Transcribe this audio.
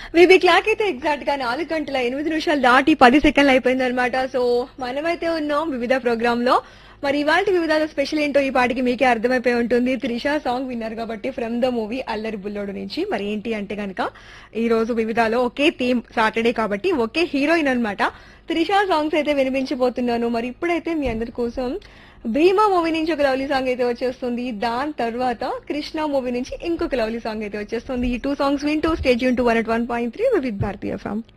వివి clock అయితే exact గా నాలుగు గంటల ఎనిమిది నిమిషాలు దాటి పది సెకండ్లు అయిపోయింది అనమాట సో మనమైతే ఉన్నాం వివిధ ప్రోగ్రామ్ లో మరి ఇవాళ వివిధాల స్పెషల్ ఏంటో ఈ పాటికి మీకే అర్థమైపోయి ఉంటుంది త్రిష సాంగ్ విన్నారు కాబట్టి ఫ్రమ్ ద మూవీ అల్లరి బుల్లోడు నుంచి మరి ఏంటి అంటే గనక ఈ రోజు వివిధాలో ఒకే థీమ్ సాటర్డే కాబట్టి ఒకే హీరోయిన్ అన్నమాట త్రిష సాంగ్స్ అయితే వినిపించబోతున్నాను మరి ఇప్పుడైతే మీ అందరి కోసం భీమా మూవీ నుంచి ఒక లవ్లీ సాంగ్ అయితే వచ్చేస్తుంది దాని తర్వాత కృష్ణ మూవీ నుంచి ఇంకొక లవ్లీ సాంగ్ అయితే వచ్చేస్తుంది ఈ టూ సాంగ్స్ వింటూ స్టేజ్ యూన్ to one one point three with భారతీయ ఫ్యామ్